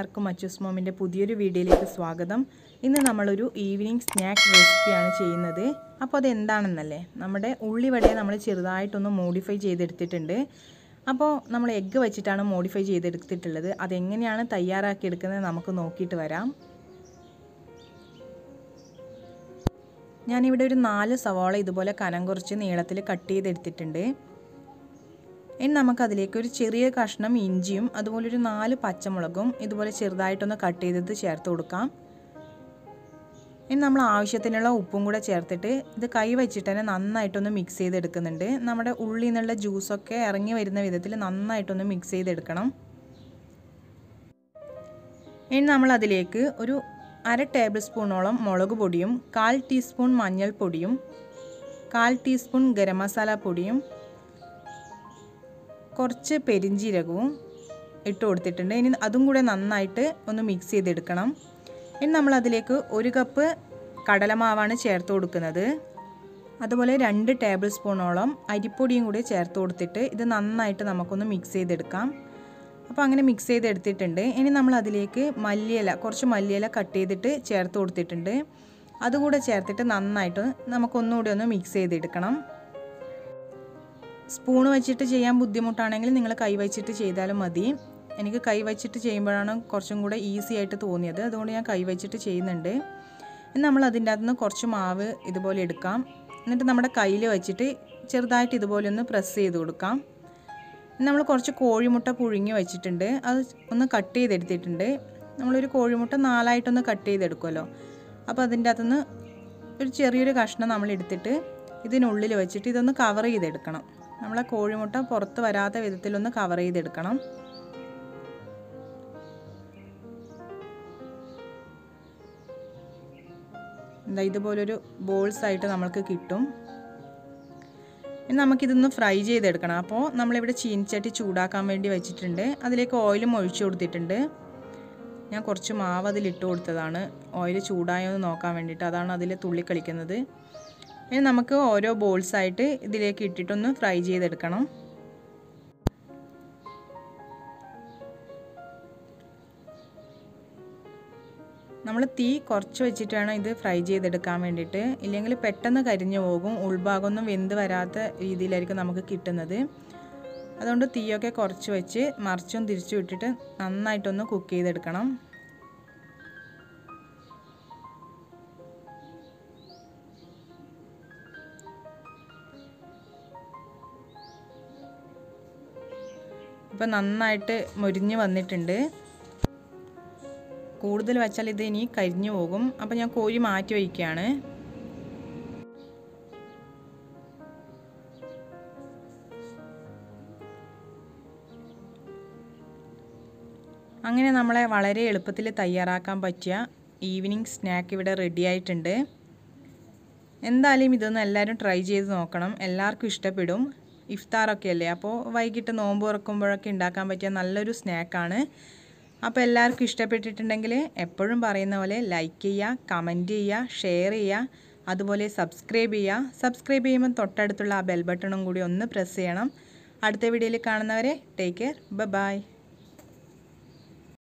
എല്ലാവർക്കും അച്ചൂസ് മോമിൻ്റെ പുതിയൊരു വീഡിയോയിലേക്ക് സ്വാഗതം ഇന്ന് നമ്മളൊരു ഈവനിങ് സ്നാക്ക് റെസിപ്പിയാണ് ചെയ്യുന്നത് അപ്പോൾ അത് എന്താണെന്നല്ലേ നമ്മുടെ ഉള്ളിവടയെ നമ്മൾ ചെറുതായിട്ടൊന്ന് മോഡിഫൈ ചെയ്തെടുത്തിട്ടുണ്ട് അപ്പോൾ നമ്മൾ എഗ്ഗ് വെച്ചിട്ടാണ് മോഡിഫൈ ചെയ്തെടുത്തിട്ടുള്ളത് അതെങ്ങനെയാണ് തയ്യാറാക്കിയെടുക്കുന്നത് നമുക്ക് നോക്കിയിട്ട് വരാം ഞാനിവിടെ ഒരു നാല് സവാള ഇതുപോലെ കനം കുറച്ച് നീളത്തിൽ കട്ട് ചെയ്തെടുത്തിട്ടുണ്ട് ഇനി നമുക്കതിലേക്ക് ഒരു ചെറിയ കഷ്ണം ഇഞ്ചിയും അതുപോലെ ഒരു നാല് പച്ചമുളകും ഇതുപോലെ ചെറുതായിട്ടൊന്ന് കട്ട് ചെയ്തത് ചേർത്ത് കൊടുക്കാം ഇനി നമ്മൾ ആവശ്യത്തിനുള്ള ഉപ്പും കൂടെ ചേർത്തിട്ട് ഇത് കൈ വെച്ചിട്ട് തന്നെ നന്നായിട്ടൊന്ന് മിക്സ് ചെയ്തെടുക്കുന്നുണ്ട് നമ്മുടെ ഉള്ളിൽ നിന്നുള്ള ജ്യൂസൊക്കെ ഇറങ്ങി വരുന്ന വിധത്തിൽ നന്നായിട്ടൊന്ന് മിക്സ് ചെയ്തെടുക്കണം ഇനി നമ്മൾ അതിലേക്ക് ഒരു അര ടേബിൾ സ്പൂണോളം മുളക് പൊടിയും കാൽ ടീസ്പൂൺ മഞ്ഞൾപ്പൊടിയും കാൽ ടീസ്പൂൺ ഗരം മസാല പൊടിയും കുറച്ച് പെരിഞ്ജീരകവും ഇട്ട് കൊടുത്തിട്ടുണ്ട് ഇനി അതും കൂടെ നന്നായിട്ട് ഒന്ന് മിക്സ് ചെയ്തെടുക്കണം ഇനി നമ്മൾ അതിലേക്ക് ഒരു കപ്പ് കടലമാവാണ് ചേർത്ത് കൊടുക്കുന്നത് അതുപോലെ രണ്ട് ടേബിൾ സ്പൂണോളം അരിപ്പൊടിയും കൂടി ചേർത്ത് കൊടുത്തിട്ട് ഇത് നന്നായിട്ട് നമുക്കൊന്ന് മിക്സ് ചെയ്തെടുക്കാം അപ്പോൾ അങ്ങനെ മിക്സ് ചെയ്തെടുത്തിട്ടുണ്ട് ഇനി നമ്മൾ അതിലേക്ക് മല്ലിയില കുറച്ച് മല്ലിയില കട്ട് ചെയ്തിട്ട് ചേർത്ത് കൊടുത്തിട്ടുണ്ട് അതുകൂടെ ചേർത്തിട്ട് നന്നായിട്ട് നമുക്കൊന്നുകൂടി ഒന്ന് മിക്സ് ചെയ്തെടുക്കണം സ്പൂൺ വെച്ചിട്ട് ചെയ്യാൻ ബുദ്ധിമുട്ടാണെങ്കിൽ നിങ്ങൾ കൈ വെച്ചിട്ട് ചെയ്താലും മതി എനിക്ക് കൈ വെച്ചിട്ട് ചെയ്യുമ്പോഴാണ് കുറച്ചും കൂടെ ഈസി ആയിട്ട് തോന്നിയത് അതുകൊണ്ട് ഞാൻ കൈ വെച്ചിട്ട് ചെയ്യുന്നുണ്ട് നമ്മൾ അതിൻ്റെ അകത്ത് നിന്ന് കുറച്ച് മാവ് ഇതുപോലെ എടുക്കാം എന്നിട്ട് നമ്മുടെ കയ്യിൽ വെച്ചിട്ട് ചെറുതായിട്ട് ഇതുപോലെ ഒന്ന് പ്രസ് ചെയ്ത് കൊടുക്കാം നമ്മൾ കുറച്ച് കോഴിമുട്ട പുഴുങ്ങി വെച്ചിട്ടുണ്ട് അത് ഒന്ന് കട്ട് ചെയ്തെടുത്തിട്ടുണ്ട് നമ്മളൊരു കോഴിമുട്ട നാലായിട്ടൊന്ന് കട്ട് ചെയ്തെടുക്കുമല്ലോ അപ്പോൾ അതിൻ്റെ അകത്തുനിന്ന് ഒരു ചെറിയൊരു കഷ്ണം നമ്മൾ എടുത്തിട്ട് ഇതിനുള്ളിൽ വെച്ചിട്ട് ഇതൊന്ന് കവർ ചെയ്തെടുക്കണം നമ്മളെ കോഴിമുട്ട പുറത്ത് വരാത്ത വിധത്തിലൊന്ന് കവർ ചെയ്തെടുക്കണം എന്താ ഇതുപോലൊരു ബോൾസ് ആയിട്ട് നമ്മൾക്ക് കിട്ടും ഇനി നമുക്കിതൊന്ന് ഫ്രൈ ചെയ്തെടുക്കണം അപ്പോൾ നമ്മളിവിടെ ചീനിച്ചട്ടി ചൂടാക്കാൻ വേണ്ടി വെച്ചിട്ടുണ്ട് അതിലേക്ക് ഓയിലും ഒഴിച്ചു കൊടുത്തിട്ടുണ്ട് ഞാൻ കുറച്ച് മാവ് അതിലിട്ട് കൊടുത്തതാണ് ഓയിൽ ചൂടായോ എന്ന് നോക്കാൻ വേണ്ടിയിട്ട് അതാണ് അതിൽ തുള്ളി കളിക്കുന്നത് ഇനി നമുക്ക് ഓരോ ബോൾസായിട്ട് ഇതിലേക്ക് ഇട്ടിട്ടൊന്ന് ഫ്രൈ ചെയ്തെടുക്കണം നമ്മൾ തീ കുറച്ച് വെച്ചിട്ട് വേണം ഇത് ഫ്രൈ ചെയ്തെടുക്കാൻ വേണ്ടിയിട്ട് ഇല്ലെങ്കിൽ പെട്ടെന്ന് കരിഞ്ഞു പോകും ഉൾഭാഗമൊന്നും വെന്ത് വരാത്ത രീതിയിലായിരിക്കും നമുക്ക് കിട്ടുന്നത് അതുകൊണ്ട് തീയൊക്കെ കുറച്ച് വെച്ച് മറിച്ചും തിരിച്ചും ഇട്ടിട്ട് നന്നായിട്ടൊന്ന് കുക്ക് ചെയ്തെടുക്കണം ഇപ്പം നന്നായിട്ട് മൊരിഞ്ഞ് വന്നിട്ടുണ്ട് കൂടുതൽ വെച്ചാൽ ഇത് ഇനി കരിഞ്ഞു പോകും അപ്പം ഞാൻ കോഴി മാറ്റി വയ്ക്കുകയാണ് അങ്ങനെ നമ്മളെ വളരെ എളുപ്പത്തിൽ തയ്യാറാക്കാൻ പറ്റിയ ഈവനിങ് സ്നാക്ക് ഇവിടെ റെഡി ആയിട്ടുണ്ട് എന്തായാലും ഇതൊന്ന് എല്ലാവരും ട്രൈ ചെയ്ത് നോക്കണം എല്ലാവർക്കും ഇഷ്ടപ്പെടും ഇഫ്താറൊക്കെ അല്ലേ അപ്പോൾ വൈകിട്ട് നോമ്പ് തുറക്കുമ്പോഴൊക്കെ ഉണ്ടാക്കാൻ പറ്റിയ നല്ലൊരു സ്നാക്കാണ് അപ്പോൾ എല്ലാവർക്കും ഇഷ്ടപ്പെട്ടിട്ടുണ്ടെങ്കിൽ എപ്പോഴും പറയുന്ന പോലെ ലൈക്ക് ചെയ്യുക കമൻറ്റ് ചെയ്യുക ഷെയർ ചെയ്യുക അതുപോലെ സബ്സ്ക്രൈബ് ചെയ്യുക സബ്സ്ക്രൈബ് ചെയ്യുമ്പോൾ തൊട്ടടുത്തുള്ള ആ ബെൽ ബട്ടണും കൂടി ഒന്ന് പ്രസ് ചെയ്യണം അടുത്ത വീഡിയോയിൽ കാണുന്നവരെ ടേക്ക് കെയർ ബൈ